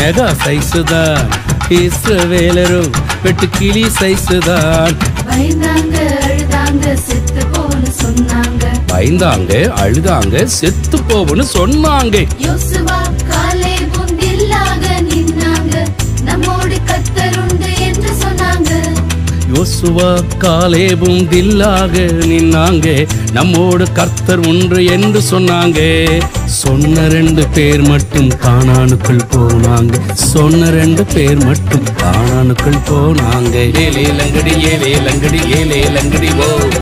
mega size தான் இஸ்ரவேலரும் வெட்டு கிளி சைஸு தான் பயந்தாங்க அழுதாங்க செத்து போன்னு சொன்னாங்க பயந்தாங்க அழுதாங்க செத்து போவோன்னு சொன்னாங்க யோசுவா காலே முந்தில்லாக நின்னாங்க நம்மோடு கத்தருண்டு என்று சொன்னாங்க யோசுவா காலேபும் தில்லாக நின்னாங்க நம்மோடு கர்த்தர் ஒன்று என்று சொன்னாங்க சொன்ன ரெண்டு பேர் மட்டும் காணானுக்குள் போனாங்க சொன்ன ரெண்டு பேர் மட்டும் காணானுக்குள் போனாங்க ஏலே லங்கடி ஏலே லங்கடி ஏலே லங்கடி ஓ